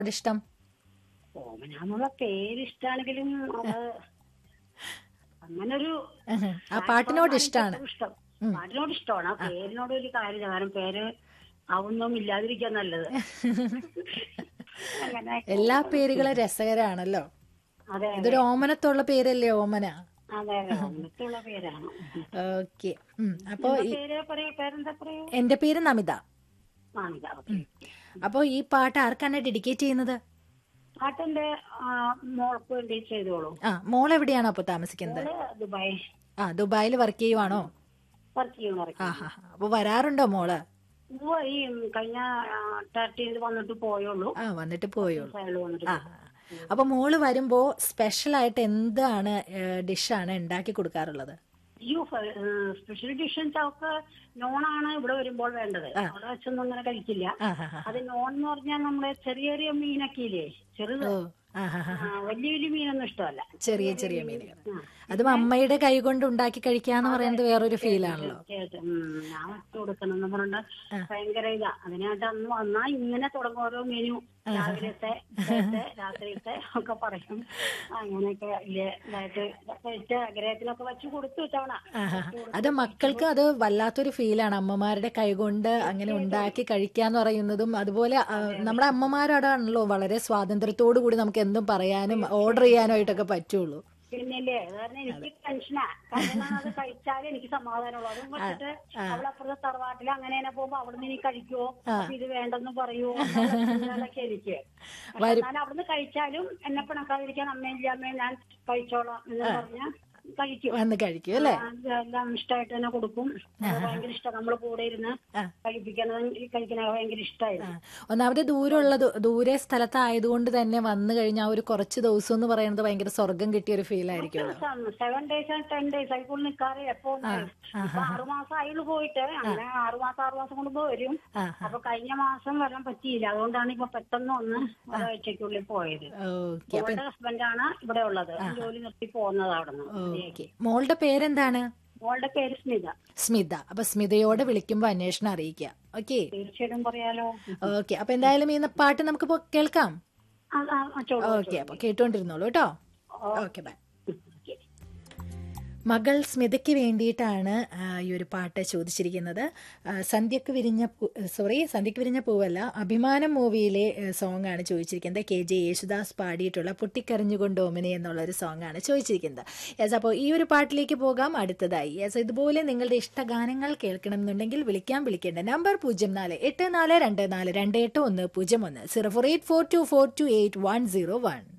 ഇഷ്ടം ഓമന എന്നുള്ള പേര് ഇഷ്ടാണെങ്കിലും അത് അങ്ങനൊരു ആ പാട്ടിനോട് ഇഷ്ടമാണ് ഇഷ്ടം പാട്ടിനോട് ഇഷ്ടമാണ് ആ പേരിനോട് ഒരു കാര്യമില്ല കാരണം പേര് അതൊന്നും ഇല്ലാതിരിക്കാൻ നല്ലത് അങ്ങനെ എല്ലാ പേരുകളും രസകരമാണല്ലോ അതെ ഇതൊരു ഓമനത്തുള്ള പേരല്ലേ ഓമന അതെ അതെ അങ്ങനത്തെയുള്ള പേരാണ് ഓക്കെ അപ്പോ ഈ- പേര് പറയൂ പേരെന്താ പറയൂ എന്റെ പേര് നമിത മാണിക ഓക്കെ അപ്പോ ഈ പാട്ട് ആർക്കാണ് ഡെഡിക്കേറ്റ് ചെയ്യുന്നത് പാട്ടിന്റെ ആ, മോൾക്ക് വേണ്ടി ചെയ്തോളൂ ആ മോൾ എവിടെയാണ് അപ്പൊ താമസിക്കുന്നത് മോള് ദുബായ് ആ ദുബായിൽ വർക്ക് ചെയ്യുവാണോ വർക്ക് ചെയ്യണ ആ ഹാ അപ്പൊ വരാറുണ്ടോ മോള് ഈ കഴിഞ്ഞ തേർട്ടീൻത് വന്നിട്ട് പോയുള്ളൂ ആ വന്നിട്ട് പോയോളൂ അയാള് വന്നിട്ട് ആ അപ്പൊ മോള് വരുമ്പോ സ്പെഷ്യൽ ആയിട്ട് എന്താണ് ഡിഷാണ് ഉണ്ടാക്കി കൊടുക്കാറുള്ളത് അയ്യോ സ്പെഷ്യൽ ഡിഷ് അവർക്ക് നോണാണ് ഇവിടെ വരുമ്പോൾ വേണ്ടത് അവിടെ വെച്ചൊന്നും അങ്ങനെ കഴിക്കില്ല ആ ഹാ ഹാ അത് നോൺ എന്ന് പറഞ്ഞാൽ നമ്മുടെ ചെറിയ ചെറിയ മീനൊക്കെ ഇല്ലേ ചെറുത് ഓ ആ ഹാ ഹാ ആ, വലിയ വലിയ മീനൊന്നും ഇഷ്ടമല്ല ചെറിയ ചെറിയ മീനുകൾ അതും അമ്മയുടെ കൈ കൊണ്ട് ഉണ്ടാക്കി കഴിക്കാന്ന് പറയുന്നത് വേറൊരു ഫീലാണല്ലോ തീർച്ചയായിട്ടും ഉം, ഞാൻ വെച്ച് കൊടുക്കണം എന്ന് പറഞ്ഞിട്ട് ഭയങ്കര ഇതാ അതിനായിട്ട് അന്ന് വന്നാ ഇങ്ങനെ തുടങ്ങും ഓരോ മെനു രാവിലത്തെ ഉച്ചത്തെ, രാത്രിയിലത്തെ ഒക്കെ പറയും അങ്ങനെയൊക്കെ വലിയ ഇതായിട്ട് കഴിച്ച ആഗ്രഹത്തിലൊക്കെ വെച്ച് കൊടുത്തു തവണ ആഹാ. അത് മക്കൾക്ക് അത് വല്ലാത്തൊരു ഫീലാണ് അമ്മമാരുടെ കൈകൊണ്ട് അങ്ങനെ ഉണ്ടാക്കി കഴിക്കാന്ന് പറയുന്നതും അതുപോലെ ആ, നമ്മുടെ അമ്മമാരോടാണല്ലോ വളരെ സ്വാതന്ത്ര്യത്തോടു കൂടി നമുക്ക് എന്തും പറയാനും ഓർഡർ ചെയ്യാനായിട്ടൊക്കെ പറ്റുള്ളൂ പിന്നില്ലേ കാരണം എനിക്ക് ടെൻഷനാ കാരണം അത് കഴിച്ചാലേ എനിക്ക് സമാധാനമുള്ളൂ അതും വെച്ചിട്ട് അവളപ്പുറത്തെ തറവാട്ടിൽ അങ്ങനെ തന്നെ പോകുമ്പോ അവിടുന്ന് ഇനി കഴിക്കുവോ അപ്പൊ ഇത് വേണ്ടെന്ന് പറയുവോ എന്നൊക്കെ എനിക്ക് പക്ഷെ എന്നാലും അവിടുന്ന് കഴിച്ചാലും എന്നെ പിണക്കാതിരിക്കാൻ അമ്മയില്ല അമ്മയെ ഞാൻ കഴിച്ചോളാം എന്ന് പറഞ്ഞ കഴിക്കും വന്ന് കഴിക്കും അല്ലേ ആ, എല്ലാം ഇഷ്ടമായിട്ട് തന്നെ കൊടുക്കും അത് ഭയങ്കര ഇഷ്ടം നമ്മൾ കൂടെ ഇരുന്ന് കഴിപ്പിക്കണത് കഴിക്കണ ഭയങ്കര ഇഷ്ടമായിരുന്നു ഒന്നാമത് ദൂരമുള്ള ദൂരെ സ്ഥലത്തായതുകൊണ്ട് തന്നെ വന്നു കഴിഞ്ഞാൽ ഒരു കുറച്ച് ദിവസം എന്ന് പറയുന്നത് ഭയങ്കര സ്വർഗം കിട്ടിയ ഒരു ഫീൽ ആയിരിക്കുമല്ലോ സെവൻ ഡേയ്സ് ടെൻ ഡേയ്സ് ആയിക്കോളും നിൽക്കാറ് എപ്പോ ഇപ്പൊ ആറുമാസം അയാള് പോയിട്ട് അങ്ങനെ ആറുമാസം ആറുമാസം കൊണ്ട് വരും ആ. അപ്പൊ കഴിഞ്ഞ മാസം വരാൻ പറ്റിയില്ല അതുകൊണ്ടാണ് ഇപ്പൊ പെട്ടെന്ന് ഒന്ന് ഒരാഴ്ചക്കുള്ളിൽ പോയത് ഓക്കെ മോളുടെ ഹസ്ബൻഡാണ് ഇവിടെ ഉള്ളത് ജോലി നിർത്തി പോകുന്നത് അവിടെ നിന്ന് ഓക്കെ മോളുടെ പേരെന്താണ് മോളുടെ പേര് സ്മിത സ്മിത അപ്പൊ സ്മിതയോട് വിളിക്കുമ്പോ അന്വേഷണം അറിയിക്കുക ഓക്കെ തീർച്ചയായിട്ടും പറയാലോ ഓക്കെ അപ്പൊ എന്തായാലും ഈ പാട്ട് നമുക്ക് ഇപ്പൊ കേൾക്കാം ആ, ആ, ആ, ചോളൂ. ഓക്കെ അപ്പൊ കേട്ടോണ്ടിരുന്നോളൂ കേട്ടോ ഓക്കെ ബൈ ഓക്കെ. മകൾ സ്മിതയ്ക്ക് വേണ്ടിയിട്ടാണ് ആ, ഈ ഒരു പാട്ട് ചോദിച്ചിരിക്കുന്നത് ആ, സന്ധ്യക്ക് വിരിഞ്ഞ പൂ- സോറി സന്ധ്യക്ക് വിരിഞ്ഞ പൂവല്ല അഭിമാനം മൂവിയിലെ സോങ് ആണ് ചോദിച്ചിരിക്കുന്നത് കെ ജെ യേശുദാസ് പാടിയിട്ടുള്ള പൊട്ടിക്കരഞ്ഞുകൊണ്ട് ഓമനെ എന്നുള്ള ഒരു സോങ് ആണ് ചോദിച്ചിരിക്കുന്നത് യെസ് അപ്പോൾ ഈ ഒരു പാട്ടിലേക്ക് പോകാം അടുത്തതായി യെസ് ഇതുപോലെ നിങ്ങളുടെ ഇഷ്ടഗാനങ്ങൾ കേൾക്കണം എന്നുണ്ടെങ്കിൽ വിളിക്കാൻ വിളിക്കേണ്ട നമ്പർ പൂജ്യം നാല് എട്ട് നാല് രണ്ട് നാല് രണ്ട് എട്ട് ഒന്ന് പൂജ്യം ഒന്ന് zero four eight four two four two eight one zero one